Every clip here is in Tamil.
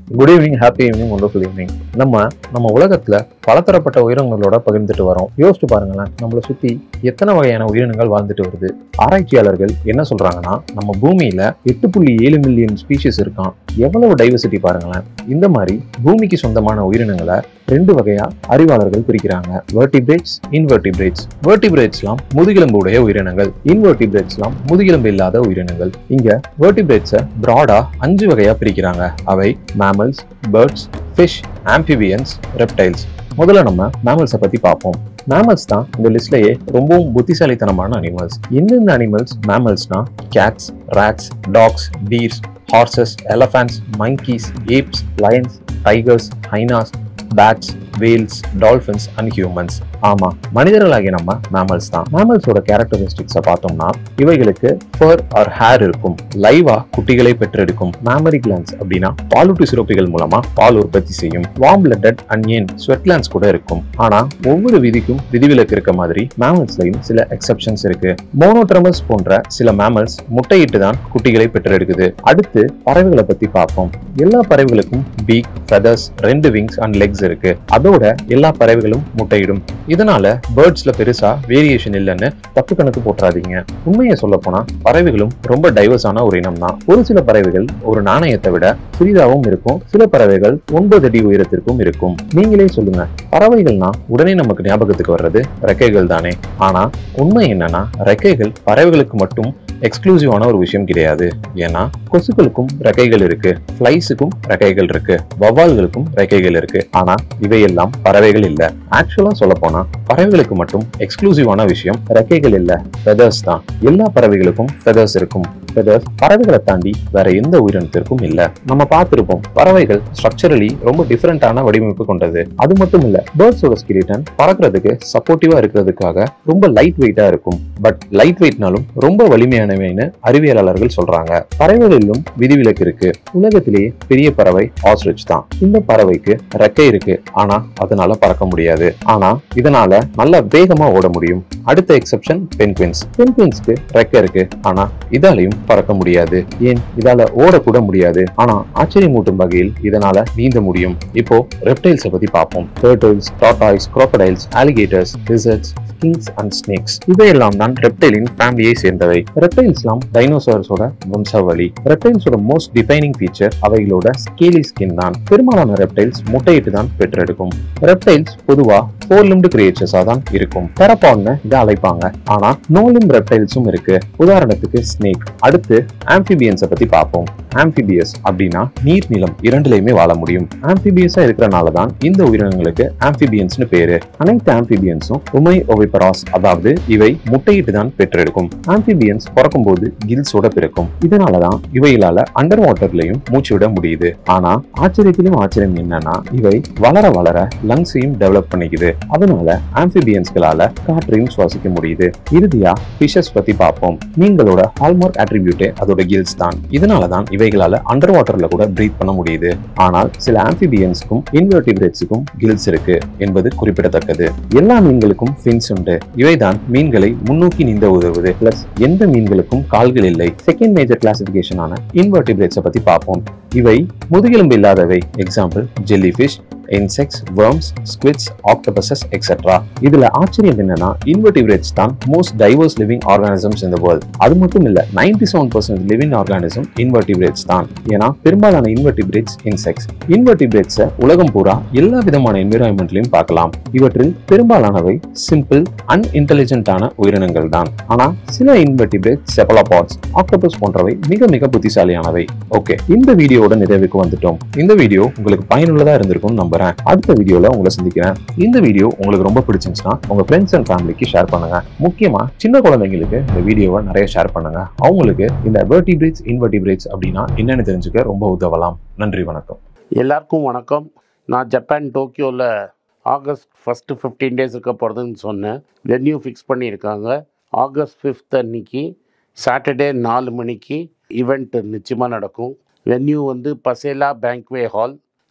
good evening happy evening wonderful evening நம்ம நம்ம உலகத்துல பலதரப்பட்ட உயிரினங்களோட பகிர்ந்துட்டு வரோம் யோசிச்சு பாருங்களேன் நம்மளை சுத்தி எத்தனை வகையான உயிரினங்கள் வாழ்ந்துட்டு வருது ஆராய்ச்சியாளர்கள் என்ன சொல்றாங்கன்னா நம்ம பூமியில எட்டு புள்ளி ஏழு மில்லியன் ஸ்பீஷிஸ் இருக்கான் எவ்வளவு டைவர்சிட்டி பாருங்களேன் இந்த மாதிரி பூமிக்கு சொந்தமான உயிரினங்களை ரெண்டு வகையா அறிவாளர்கள் பிரிக்கிறாங்க வெர்டிபிரேட்ஸ் இன்வெர்டிபிரேட்ஸ் வெர்டிபிரேட்ஸ்லாம் முதுகெலும்பு உடைய உயிரினங்கள் இன்வெர்டிபிரேட்ஸ்லாம் முதுகெலும்பு இல்லாத உயிரினங்கள் இங்க வெர்டிபிரேட்ஸை பிராடா அஞ்சு வகையா பிரிக்கிறாங்க அவை mammals birds fish amphibians reptiles முதல்ல நம்ம மேமல்ஸை பத்தி பார்ப்போம் மேமல்ஸ் தான் இந்த லிஸ்ட்லயே ரொம்பவும் புத்திசாலித்தனமான அனிமல்ஸ் எந்தெந்த அனிமல்ஸ் மேமல்ஸ்னா cats rats dogs deers horses elephants monkeys apes lions tigers hyenas bats whales dolphins and humans ஆமா மனிதர்களாகிய நம்ம மேமல்ஸ் தான் மேமல்ஸோட கேரக்டரிஸ்டிக்ஸை பார்த்தோம்னா இவைகளுக்கு ஃபர் ஆர் ஹேர் இருக்கும் லைவா குட்டிகளை பெற்றெடுக்கும் மேமரி கிளான்ஸ் அப்படின்னா பாலூட்டி சுரப்பிகள் மூலமா பால் உற்பத்தி செய்யும் வார்ம் பிளட்டட் அண்ட் ஏன் ஸ்வெட் கிளான்ஸ் கூட இருக்கும் ஆனா ஒவ்வொரு விதிக்கும் விதிவிலக்கு இருக்க மாதிரி மேமல்ஸ்லயும் சில எக்ஸெப்ஷன்ஸ் இருக்கு மோனோட்ரமஸ் போன்ற சில மேமல்ஸ் முட்டையிட்டு தான் குட்டிகளை பெற்றெடுக்குது அடுத்து பறவைகளை பத்தி பார்ப்போம் எல்லா பறவைகளுக்கும் பீக் ஃபெதர்ஸ் ரெண்டு விங்ஸ் அண்ட் லெக்ஸ் இருக்கு அதோட எல்லா பறவைகளும் முட்டையிடும் இதனால பேர்ட்ஸ்ல பெருசா வேரியேஷன் இல்லைன்னு தப்பு கணக்கு போட்டுறாதீங்க உண்மையை சொல்ல போனா பறவைகளும் ரொம்ப டைவர்ஸான ஒரு இனம் தான் ஒரு சில பறவைகள் ஒரு நாணயத்தை விட சிறிதாகவும் இருக்கும் சில பறவைகள் ஒன்பது அடி உயரத்திற்கும் இருக்கும் நீங்களே சொல்லுங்க பறவைகள்னா உடனே நமக்கு ஞாபகத்துக்கு வர்றது ரெக்கைகள் தானே ஆனா உண்மை என்னன்னா ரெக்கைகள் பறவைகளுக்கு மட்டும் எக்ஸ்க்ளூசிவான ஒரு விஷயம் கிடையாது ஏன்னா கொசுக்களுக்கும் ரெக்கைகள் இருக்கு ஃபிளைஸுக்கும் ரெக்கைகள் இருக்கு வவ்வால்களுக்கும் ரெக்கைகள் இருக்கு ஆனா இவையெல்லாம் பறவைகள் இல்ல ஆக்சுவலா சொல்ல போனா பறவைகளுக்கு மட்டும் எக்ஸ்க்ளூசிவான விஷயம் ரெக்கைகள் இல்ல ஃபெதர்ஸ் தான் எல்லா பறவைகளுக்கும் ஃபெதர்ஸ் இருக்கும் ஃபெதர்ஸ் பறவைகளை தாண்டி வேற எந்த உயிரினத்திற்கும் இல்ல நம்ம பார்த்திருப்போம் பறவைகள் ஸ்ட்ரக்சரலி ரொம்ப டிஃபரெண்டான வடிவமைப்பு கொண்டது அது மட்டும் இல்ல பேர்ட்ஸோட ஸ்கிலிட்டன் பறக்கிறதுக்கு சப்போர்ட்டிவா இருக்கிறதுக்காக ரொம்ப லைட் வெயிட்டா இருக்கும் பட் லைட் வெயிட்னாலும் ரொம்ப வலிமையானவைன்னு அறிவியலாளர்கள் சொல்றாங்க பறவைகளிலும் விதிவிலக்கு இருக்கு உலகத்திலேயே பெரிய பறவை ஆஸ்ட்ரிச் தான் இந்த பறவைக்கு ரெக்கை இருக்கு ஆனா அதனால பறக்க முடியாது ஆனா இதனால நல்ல வேகமா ஓட முடியும் அடுத்த எக்ஸெப்ஷன் பென்குயின்ஸ் பென்குயின்ஸ்க்கு ரெக்கை இருக்கு ஆனா இதாலையும் பறக்க முடியாது ஏன் இதால ஓடக்கூட முடியாது ஆனா ஆச்சரியமூட்டும் வகையில் இதனால நீந்த முடியும் இப்போ ரெப்டைல்ஸை பத்தி பார்ப்போம் turtles tortoises crocodiles alligators lizards skinks and snakes இவையெல்லாம் தான் ரெப்டைலின் ஃபேமிலியை சேர்ந்தவை ரெப்டைல்ஸ்லாம் டைனோசரஸோட வம்சாவளி ரெப்டைல்ஸோட மோஸ்ட் டிஃபைனிங் ஃபீச்சர் அவைகளோட ஸ்கேலி ஸ்கின் தான் பெரும்பாலான ரெப்டைல்ஸ் முட்டையிட்டு தான் பெற்றெடுக்கும் ரெப்டைல்ஸ் பொதுவா ஃபோர் லிம்டு கிரியேச்சர்ஸா தான் இருக்கும் தெரப்பான்னு இதை அழைப்பாங்க ஆனா நோ லிம் ரெப்டைல்ஸும் இருக்கு உதாரணத்துக்கு ஸ்னேக் அடுத்து ஆம்பிபியன்ஸை பத்தி பார்ப்போம் ஆம்பிபியஸ் அப்படின்னா நீர் நிலம் இரண்டுலையுமே வாழ முடியும் ஆம்பிபியஸா இருக்கிறனால தான் இந்த உயிரினங்களுக்கு ஆம்பிபியன்ஸ்னு பேரு அனைத்து ஆம்பிபியன்ஸும் உமை ஒவிபராஸ் அதாவது இவை முட்டையிட்டு தான் பெற்றெடுக்கும் ஆம்பிபியன்ஸ் பிறக்கும் போது கில்ஸோட பிறக்கும் இதனாலதான் இவைகளால அண்டர் வாட்டர்லயும் மூச்சு விட முடியுது ஆனா ஆச்சரியத்திலும் ஆச்சரியம் என்னன்னா இவை வளர வளர லங்ஸையும் டெவலப் பண்ணிக்குது அதனால ஆம்பிபியன்ஸ்களால காற்றையும் சுவாசிக்க முடியுது இறுதியா ஃபிஷஸ் பத்தி பார்ப்போம் மீன்களோட ஹால்மார்க் அட்ரிபியூட்டே அதோட கில்ஸ் தான் இதனாலதான் இவைகளால அண்டர் வாட்டர்ல கூட பிரீத் பண்ண முடியுது ஆனால் சில ஆம்பிபியன்ஸ்க்கும் இன்வெர்டிபிரேட்ஸுக்கும் கில்ஸ் இருக்கு என்பது குறிப்பிடத்தக்கது எல்லா மீன்களுக்கும் ஃபின்ஸ் உண்டு இவைதான் மீன்களை முன்னோக்கி நீந்த உதவுது பிளஸ் எந்த மீன்களுக்கும் கால்கள் இல்லை செகண்ட் மேஜர் கிளாசிபிகேஷனான இன்வெர்டிபிரேட்ஸை பத்தி பார்ப்போம் இவை முதுகெலும்பு இல்லாதவை example jelly fish insects worms squids octopuses etcetera இதுல ஆச்சரியம் என்னன்னா இன்வெர்டிபிரேட்ஸ் தான் மோஸ்ட் டைவர்ஸ் லிவிங் ஆர்கானிசம்ஸ் இந்த வேர்ல்ட் அது மட்டும் இல்ல ninety seven percent living organism invertebrates தான் ஏன்னா பெரும்பாலான இன்வெர்டிபிரேட்ஸ் இன்செக்ட்ஸ் இன்வெர்டிபிரேட்ஸை உலகம் பூரா எல்லா விதமான என்விரான்மெண்ட்லையும் பார்க்கலாம் இவற்றில் பெரும்பாலானவை சிம்பிள் அன்இன்டெலிஜென்ட்டான உயிரினங்கள் தான் ஆனா சில இன்வெர்டிபிரேட் செபலாபாட்ஸ் ஆக்டோபஸ் போன்றவை மிக மிக புத்திசாலியானவை ஓகே இந்த வீடியோவோட நிறைவுக்கு வந்துட்டோம் இந்த வீடியோ உங்களுக்கு பயனுள்ளதா இருந்திருக்கும் நம்புறேன் அடுத்த வீடியோல உங்களை சந்திக்கிறேன் இந்த வீடியோ உங்களுக்கு ரொம்ப பிடிச்சிருந்துச்சுன்னா உங்க ஃப்ரெண்ட்ஸ் அண்ட் ஃபேமிலிக்கு ஷேர் பண்ணுங்க முக்கியமா சின்ன குழந்தைங்களுக்கு இந்த வீடியோவை நிறைய ஷேர் பண்ணுங்க அவங்களுக்கு இந்த வெர்டிபிரேட்ஸ் இன்வெர்டிபிரேட்ஸ் அப்படின்னா என்னன்னு தெரிஞ்சுக்க ரொம்ப உதவலாம் நன்றி வணக்கம் எல்லாருக்கும் வணக்கம் நான் ஜப்பான் டோக்கியோவில் ஆகஸ்ட் ஃபஸ்ட்டு ஃபிஃப்டீன் டேஸ் இருக்க போகிறதுன்னு சொன்னேன் வென்யூ ஃபிக்ஸ் பண்ணியிருக்காங்க ஆகஸ்ட் ஃபிஃப்த் அன்னைக்கு சாட்டர்டே நாலு மணிக்கு ஈவெண்ட் நிச்சயமாக நடக்கும் வென்யூ வந்து பசேலா பேங்க்வே ஹால்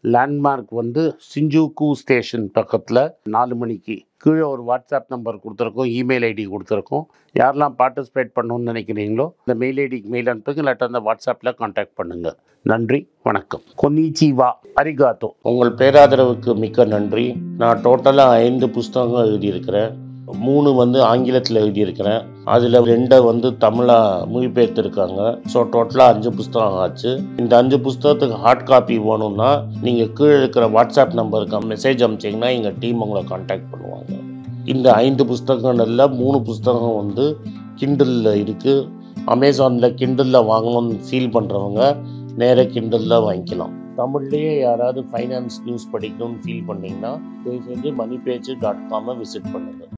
லேண்ட்மார்க் வந்து சிஞ்சுகு ஸ்டேஷன் பக்கத்தில் நாலு மணிக்கு கீழே ஒரு வாட்ஸ்அப் நம்பர் கொடுத்துருக்கோம் இமெயில் ஐடி கொடுத்துருக்கோம் யாரெல்லாம் பார்ட்டிசிபேட் பண்ணணும்னு நினைக்கிறீங்களோ இந்த மெயில் ஐடிக்கு மெயில் அனுப்புங்க இல்லாட்டா அந்த வாட்ஸ்அப்பில் காண்டாக்ட் பண்ணுங்கள் நன்றி வணக்கம் கொன்னிச்சிவா அரிகாத்தோ உங்கள் பேராதரவுக்கு மிக்க நன்றி நான் டோட்டலாக ஐந்து புஸ்தகங்கள் எழுதியிருக்கிறேன் மூணு வந்து ஆங்கிலத்தில் எழுதியிருக்கிறேன் அதில் ரெண்டை வந்து தமிழாக மொழிபெயர்த்துருக்காங்க ஸோ டோட்டலாக அஞ்சு புஸ்தகம் ஆச்சு இந்த அஞ்சு புஸ்தகத்துக்கு ஹார்ட் காப்பி வேணும்னா நீங்கள் கீழே இருக்கிற வாட்ஸ்அப் நம்பருக்கு மெசேஜ் அனுப்பிச்சிங்கன்னா எங்கள் டீம் உங்களை காண்டாக்ட் பண்ணுவாங்க இந்த ஐந்து புஸ்தகங்கள்ல மூணு புஸ்தகம் வந்து கிண்டலில் இருக்குது அமேசானில் கிண்டலில் வாங்கணும்னு ஃபீல் பண்ணுறவங்க நேராக கிண்டலில் வாங்கிக்கலாம் தமிழ்லேயே யாராவது ஃபைனான்ஸ் நியூஸ் படிக்கணும்னு ஃபீல் பண்ணீங்கன்னா தயவு செஞ்சு மணி பேஜ் டாட் காமை விசிட் பண்ணுங்கள்